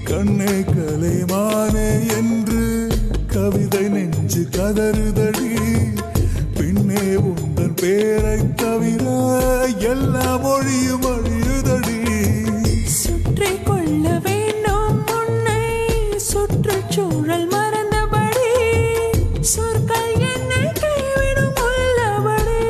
கண்ணே கலைமானே என்று கவிதை நெஞ்சு கதறுதடி பின்னே உந்தன் பேரை தவிர எல்லா மொழியும் அழியுதடி சுற்றிக் கொள்ள வேண்டும் உன்னை சுற்றுச்சூழல் மறந்தபடி சொற்கள் என்னை கைவிடும் உள்ளபடி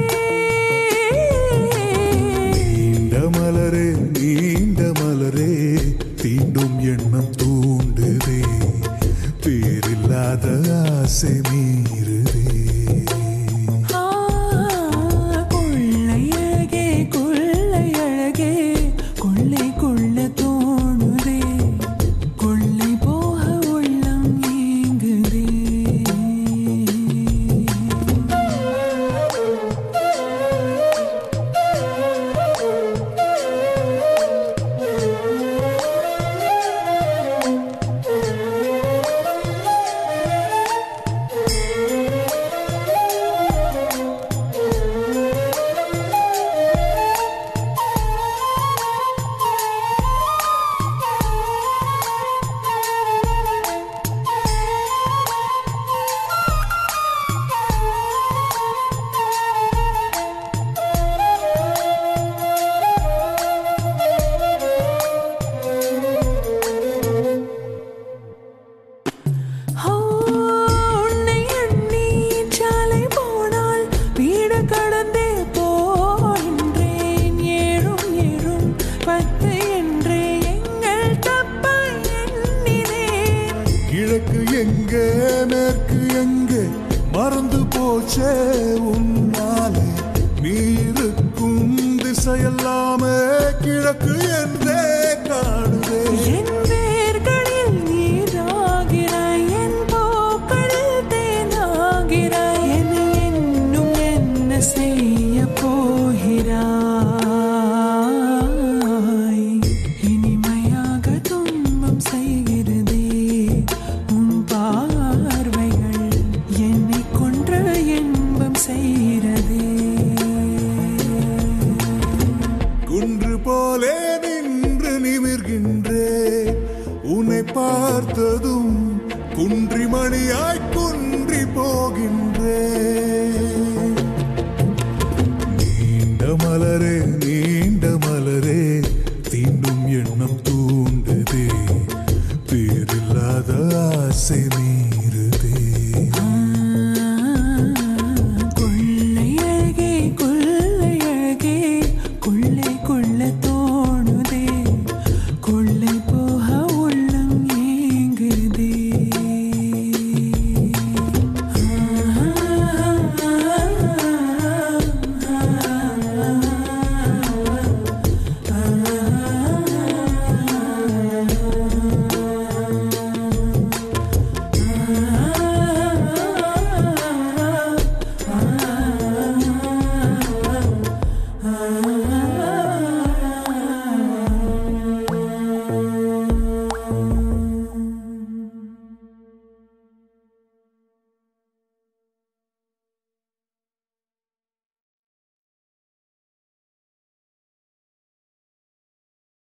நீண்ட மலரே நீண்ட மலரே தீண்டும் எண்ணம் தூண்டுதே பேரில்லாத ஆசை மீறுதே ஆ, கொள்ளை அழகே கொள்ளை அழகே கொள்ளை கொள்ள தோணுதே கொள்ளை போக உள்ளம் ஏங்குதே ஓ, உன்னை எண்ணி சாலை போனால் வீடு கடந்தே போகின்றேன் ஏழும் ஏழும் பத்து என்றே எங்கள் தப்பை எண்ணினேன் கிழக்கு எங்கே மேற்கு எங்கே மறந்து போச்சே உன்னாலே நீ இருக்கும் திசையெல்லாமே கிழக்கு என்றே காணுதே என் வேர்களில் நீராகிறாய் என் பூக்களில் தேனாகிறாய் என்னை இன்னும் என்ன செய்ய போகிறாய் இனிமையாக துன்பம் செய்கிறதே உன் பார்வைகள் என்னை கொன்று இன்பம் செய்கிறதே குன்று போலே நின்று நிமிர்கின்றேன் உன்னை பார்த்ததும் குன்றி மணியாய் குன்றி போகின்றேன் நீண்ட மலரே நீண்ட மலரே தீண்டும் எண்ணம் தூண்டுதே பேரில்லாத ஆசை